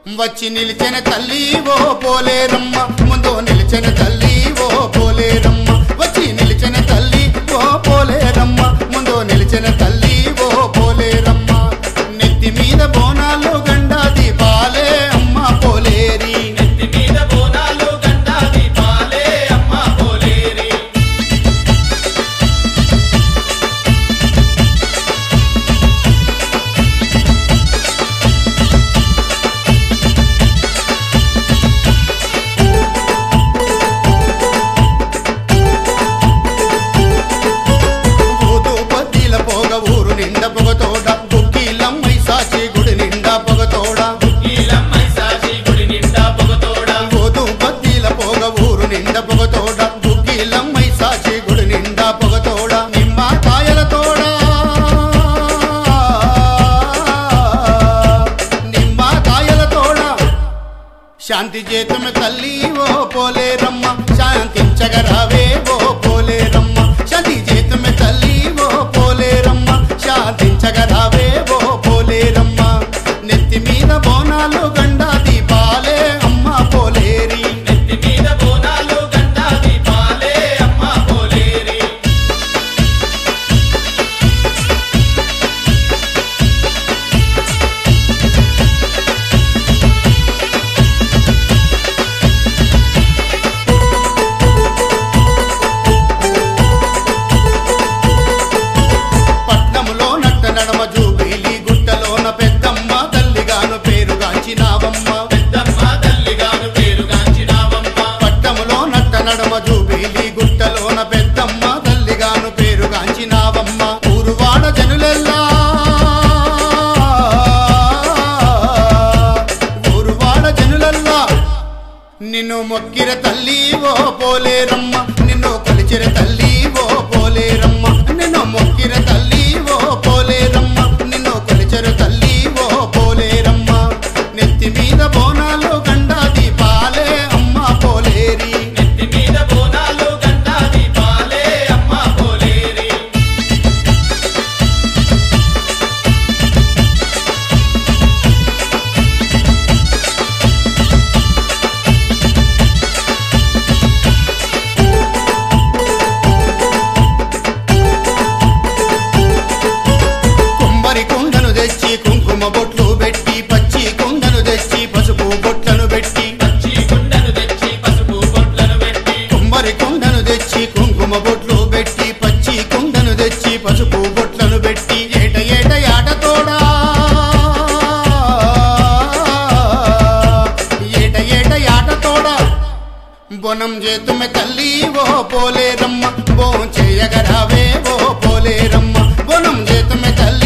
వచ్చి నిలిచిన తల్లి ఓ పోలేరమ్మ ముందు నిలిచిన తల్లి ఓ పోలేరమ్మ వచ్చి నిలిచిన తల్లి ఓ పోలేరమ్మ ముందు నిలిచిన తల్లి ఓ పోలేరమ్మ నెత్తి మీద బోనాలు గండా దీపాలే అమ్మ పోలేరి నెత్తి మీద బోనాలు గండా దీపాలే అమ్మ పోలేరి ఊదు బద్దీల పోగ ఊరు నిండా పొగతోడ బుక్కీలమ్మై సాచి గుడి నిండా పొగతోడ ఈలమ్మై సాచి గుడి నిండా పొగతోడా ఊదు బద్దీల పోగ ఊరు నిండా పొగతోడ బుక్కీలమ్మై సాచి గుడి నిండా పొగతోడ నిమ్మ కాయల తోడ నిమ్మ కాయల తోడ శాంతి చేతుమ తల్లి ఓ పోలేరమ్మ శాంతించగరావే ఓ పోలేరమ్మ శాంతి చేతుమ తల్లి ఓ పోలేరమ్మ శాంతించగరావే ఓ పోలేరమ్మ నెత్తి మీద బోనాలు గండా దీపాలే అమ్మ పోలేరి నెత్తి మీద బోనాలు గండా దీపాలే అమ్మ పోలేరి పట్నములో నట్ట నడమ జూబిలి గుట్టలోన పెద్దమ్మ తల్లిగాను పేరుగాంచినావమ్మ పెద్దమ్మ తల్లిగాను పేరుగాంచినావమ్మ పట్టములో నట్ట నడమ జూబిలి గుట్టలోన పెద్దమ్మ తల్లిగాను పేరుగాంచినావమ్మ ఊరువాడ జనులెల్లా ఊరువాడ జనులెల్లా నిన్ను మొక్కిర తల్లి ఓ పోలేరమ్మ నిన్ను కొలిచిర తల్లి ఓ పోలేరమ్మ నిన్ను మొక్కిర తల్లి ఓ పోలేరమ్మ నిన్ను కొలిచిర తల్లి ఓ పోలేరమ్మ నెత్తి మీద బోనాలు గండా దీపాలే అమ్మ పోలేరి నెత్తి మీద బోనాలు గండా దీపాలే అమ్మ పోలేరి కుంభరి కుండను తెచ్చి కుంకుమ బొట్లు పెట్టి పచ్చి కుండను తెచ్చి పసుపు బొట్లను పెట్టి పచ్చి గుండెను తెచ్చి పసుపు బొట్లను పెట్టి కుంభరి కుండను తెచ్చి కుంకుమ బొట్లు పెట్టి పచ్చి కుండను తెచ్చి పసుపు బొట్లను పెట్టి ఏట ఏట ఆటతోడా ఏట ఏట ఆటతోడా బొనం చేతుమె తల్లి ఓ పోలేరమ్మ బో చేయగరావే ఓ పోలేరమ్మ బొనం చేతుమె తల్లి